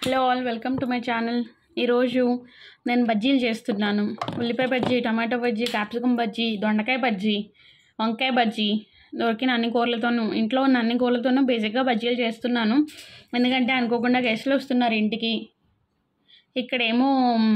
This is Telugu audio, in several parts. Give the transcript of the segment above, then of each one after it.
hello all welcome to my channel ఈరోజు నేను బజ్జీలు చేస్తున్నాను ఉల్లిపాయ బజ్జీ టమాటో బజ్జీ క్యాప్సికమ్ బజ్జీ దొండకాయ బజ్జీ వంకాయ బజ్జీ దొరికిన అన్ని కూరలతోనూ ఇంట్లో ఉన్న అన్ని కూరలతోనూ బేసిక్గా బజ్జీలు చేస్తున్నాను ఎందుకంటే అనుకోకుండా గెస్ట్లు వస్తున్నారు ఇంటికి ఇక్కడేమో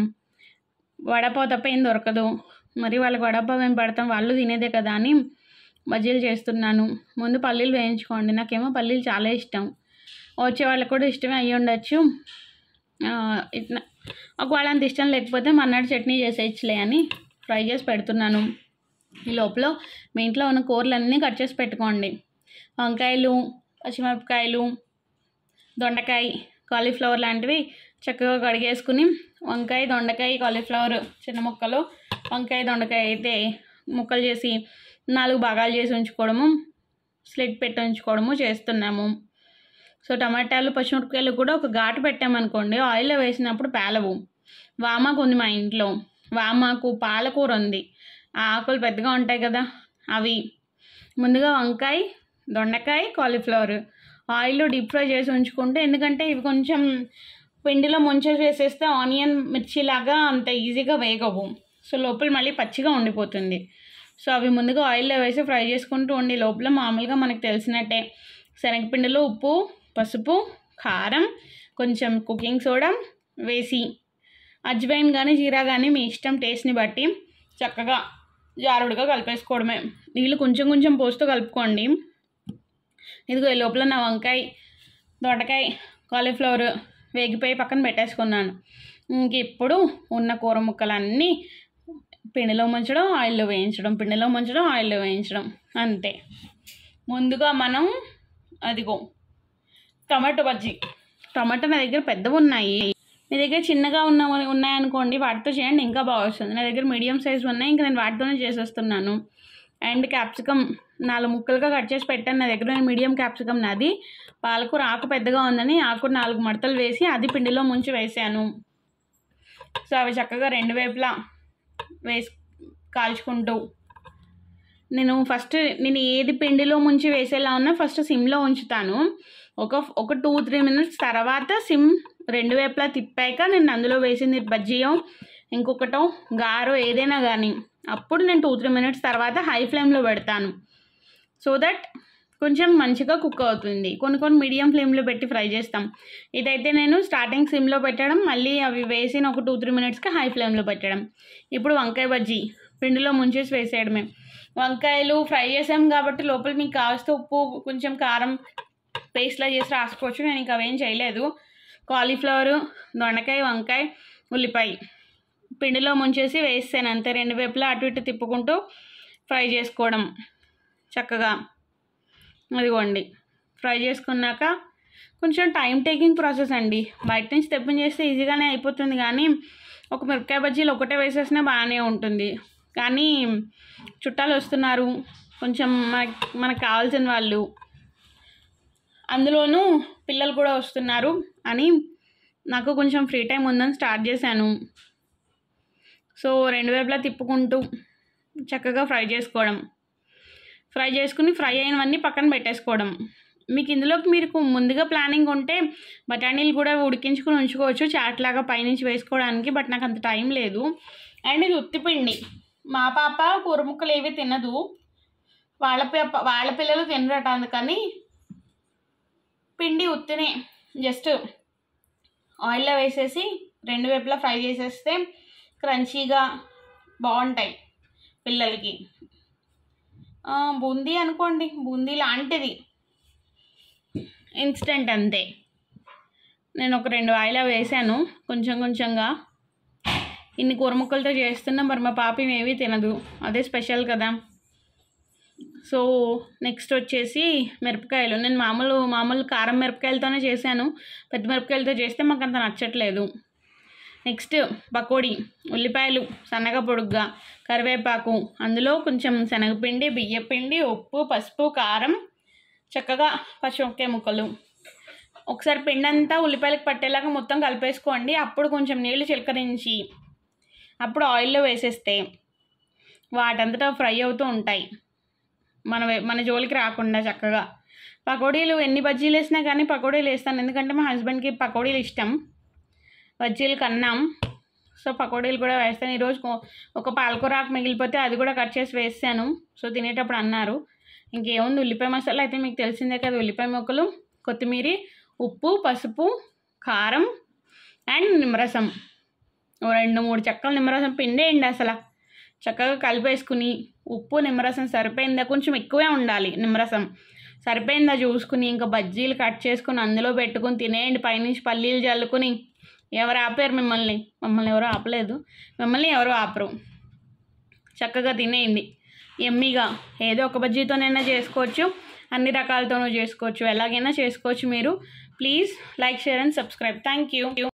వడపావ్ తప్ప ఏం దొరకదు మరి వాళ్ళకి వడపావ్ ఏం పడతాం వాళ్ళు తినేదే కదా అని బజ్జీలు చేస్తున్నాను ముందు పల్లీలు వేయించుకోండి నాకేమో పల్లీలు చాలా ఇష్టం వచ్చే వాళ్ళకి కూడా ఇష్టమే అయ్యి ఉండొచ్చు ఆ, ఇట్లా ఒకవేళ అంత ఇష్టం లేకపోతే మన్నాడు చట్నీ చేసేయచ్చులే అని ఫ్రై చేసి పెడుతున్నాను ఈ లోపల మీ ఇంట్లో ఉన్న కూరలన్నీ కట్ చేసి పెట్టుకోండి వంకాయలు పచ్చిమిరపకాయలు దొండకాయ కాలీఫ్లవర్ లాంటివి చక్కగా కడిగేసుకుని వంకాయ దొండకాయ కాలీఫ్లవర్ చిన్న ముక్కలు వంకాయ దొండకాయ అయితే ముక్కలు చేసి నాలుగు భాగాలు చేసి ఉంచుకోవడము స్లిట్ పెట్టి ఉంచుకోవడము చేస్తున్నాము సో టమాటాలు పచ్చిమిరపకాయలు కూడా ఒక ఘాటు పెట్టామనుకోండి ఆయిల్లో వేసినప్పుడు పేలవు వామాకు ఉంది మా ఇంట్లో వామాకు పాలకూర ఉంది ఆ ఆకులు పెద్దగా ఉంటాయి కదా అవి ముందుగా వంకాయ దొండకాయ కాలీఫ్లవర్ ఆయిల్లో డీప్ ఫ్రై చేసి ఉంచుకుంటే ఎందుకంటే ఇవి కొంచెం పిండిలో ముంచేసి వేసేస్తే ఆనియన్ మిర్చి లాగా అంత ఈజీగా వేగవు సో లోపల మళ్ళీ పచ్చిగా ఉండిపోతుంది సో అవి ముందుగా ఆయిల్లో వేసి ఫ్రై చేసుకుంటూ ఉండి లోపల మామూలుగా మనకు తెలిసినట్టే శనగపిండిలో ఉప్పు పసుపు కారం కొంచెం కుకింగ్ సోడా వేసి అజ్వైన్ కానీ జీరా కానీ మీ ఇష్టం టేస్ట్ని బట్టి చక్కగా జారుడుగా కలిపేసుకోవడమే నీళ్ళు కొంచెం కొంచెం పోస్తూ కలుపుకోండి ఇదిగో ఈ లోపల నా వంకాయ దొండకాయ కాలీఫ్లవర్ వేగిపోయి పక్కన పెట్టేసుకున్నాను ఇంక ఇప్పుడు ఉన్న కూర ముక్కలన్నీ పిండిలో ముంచడం ఆయిల్లో వేయించడం పిండిలో ముంచడం ఆయిల్లో వేయించడం అంతే ముందుగా మనం అదిగో టమాటో బజ్జీ టమాటో నా దగ్గర పెద్దవి ఉన్నాయి మీ దగ్గర చిన్నగా ఉన్న ఉన్నాయనుకోండి వాటితో చేయండి ఇంకా బాగా వస్తుంది నా దగ్గర మీడియం సైజ్ ఉన్నాయి ఇంకా నేను వాటితోనే చేసేస్తున్నాను అండ్ క్యాప్సికమ్ నాలుగు ముక్కలుగా కట్ చేసి పెట్టాను నా దగ్గర నేను మీడియం క్యాప్సికమ్ నాది పాలకూర ఆకు పెద్దగా ఉందని ఆకు నాలుగు మడతలు వేసి అది పిండిలో ముంచి వేసాను సో అవి చక్కగా రెండు వైపులా వేసి కాల్చుకుంటూ నేను ఫస్ట్ నేను ఏది పిండిలో ముంచి వేసేలా ఉన్నా ఫస్ట్ సిమ్లో ఉంచుతాను ఒక ఒక టూ త్రీ మినిట్స్ తర్వాత సిమ్ రెండు వైపులా తిప్పాక నేను అందులో వేసింది బజ్జీయో ఇంకొకటో గారో ఏదైనా కానీ అప్పుడు నేను టూ త్రీ మినిట్స్ తర్వాత హై ఫ్లేమ్లో పెడతాను సో దట్ కొంచెం మంచిగా కుక్ అవుతుంది కొన్ని కొన్ని మీడియం ఫ్లేమ్లో పెట్టి ఫ్రై చేస్తాం ఇదైతే నేను స్టార్టింగ్ సిమ్లో పెట్టడం మళ్ళీ అవి వేసిన ఒక టూ త్రీ మినిట్స్కి హై ఫ్లేమ్లో పెట్టడం ఇప్పుడు వంకాయ బజ్జీ పిండిలో ముంచేసి వేసేయడమే వంకాయలు ఫ్రై చేసాం కాబట్టి లోపల మీకు కావాల్సిన ఉప్పు కొంచెం కారం పేస్ట్లా చేసి రాసుకోవచ్చు నేను ఇంకా అవేం చేయలేదు కాలీఫ్లవర్ దొండకాయ వంకాయ ఉల్లిపాయ పిండిలో ముంచేసి వేసాను అంతే రెండు వైపులా అటు ఇటు తిప్పుకుంటూ ఫ్రై చేసుకోవడం చక్కగా అదిగోండి ఫ్రై చేసుకున్నాక కొంచెం టైం టేకింగ్ ప్రాసెస్ అండి బయట నుంచి తెప్పని చేస్తే ఈజీగానే అయిపోతుంది కానీ ఒక మిరపకాయ బజ్జీలు ఒకటే వేసేసినా బాగానే ఉంటుంది కానీ చుట్టాలు వస్తున్నారు కొంచెం మనకి మనకు కావాల్సిన వాళ్ళు అందులోనూ పిల్లలు కూడా వస్తున్నారు అని నాకు కొంచెం ఫ్రీ టైం ఉందని స్టార్ట్ చేశాను సో రెండు వైపులా తిప్పుకుంటూ చక్కగా ఫ్రై చేసుకోవడం ఫ్రై చేసుకుని ఫ్రై అయినవన్నీ పక్కన పెట్టేసుకోవడం మీకు ఇందులోకి మీరు ముందుగా ప్లానింగ్ ఉంటే బఠానీలు కూడా ఉడికించుకుని ఉంచుకోవచ్చు చాట్ లాగా పైనుంచి వేసుకోవడానికి బట్ నాకు అంత టైం లేదు అండ్ ఇది ఉత్తిపిండి మా పాప కూర ముక్కలు ఏవి తినదు వాళ్ళ పాప వాళ్ళ పిల్లలు తినరట అందుకని పిండి ఉత్తినే జస్ట్ ఆయిల్లో వేసేసి రెండు వైపులా ఫ్రై చేసేస్తే క్రంచీగా బాగుంటాయి పిల్లలకి ఆ, బూందీ అనుకోండి బూందీ లాంటిది ఇన్స్టెంట్ అంతే నేను ఒక రెండు ఆయిలా వేసాను కొంచెం కొంచెంగా ఇన్ని కూర ముక్కలతో చేస్తున్నా మరి మా పాప ఏమీ తినదు అదే స్పెషల్ కదా సో నెక్స్ట్ వచ్చేసి మిరపకాయలు నేను మామూలు మామూలు కారం మిరపకాయలతోనే చేశాను పెద్ద మిరపకాయలతో చేస్తే మాకు అంత నచ్చట్లేదు నెక్స్ట్ పకోడీ ఉల్లిపాయలు సన్నగా పొడుగ్గా కరివేపాకు అందులో కొంచెం శనగపిండి బియ్యపిండి ఉప్పు పసుపు కారం చక్కగా పచ్చిమిరపకాయ ముక్కలు ఒకసారి పిండి అంతా ఉల్లిపాయలకు పట్టేలాగా మొత్తం కలిపేసుకోండి అప్పుడు కొంచెం నీళ్ళు చిలకరించి అప్పుడు ఆయిల్లో వేసేస్తే వాటంతటా ఫ్రై అవుతూ ఉంటాయి మన వే- మన జోలికి రాకుండా చక్కగా పకోడీలు ఎన్ని బజ్జీలు వేసినా కానీ పకోడీలు వేస్తాను ఎందుకంటే మా హస్బెండ్కి పకోడీలు ఇష్టం బజ్జీలు కన్నాం సో పకోడీలు కూడా వేస్తాను ఈరోజు కొ- ఒక పాలకూర ఆకు మిగిలిపోతే అది కూడా కట్ చేసి వేసాను సో తినేటప్పుడు అన్నారు ఇంకేముంది ఉల్లిపాయ మసాలా అయితే మీకు తెలిసిందే కదా ఉల్లిపాయ ముక్కలు కొత్తిమీర ఉప్పు పసుపు కారం అండ్ నిమ్మరసం ఓ రెండు మూడు చెక్కలు నిమ్మరసం పిండేయండి అసలు చక్కగా కలిపేసుకుని ఉప్పు నిమ్మరసం సరిపోయిందా కొంచెం ఎక్కువే ఉండాలి నిమ్మరసం సరిపోయిందా చూసుకుని ఇంకా బజ్జీలు కట్ చేసుకుని అందులో పెట్టుకుని తినేయండి పైనుంచి పల్లీలు చల్లుకుని ఎవరు ఆపారు మిమ్మల్ని మమ్మల్ని ఎవరు ఆపలేదు మిమ్మల్ని ఎవరు ఆపరు చక్కగా తినేయండి ఎమ్మిగా ఏదో ఒక బజ్జీతోనైనా చేసుకోవచ్చు అన్ని రకాలతోనూ చేసుకోవచ్చు ఎలాగైనా చేసుకోవచ్చు మీరు please like share and subscribe thank you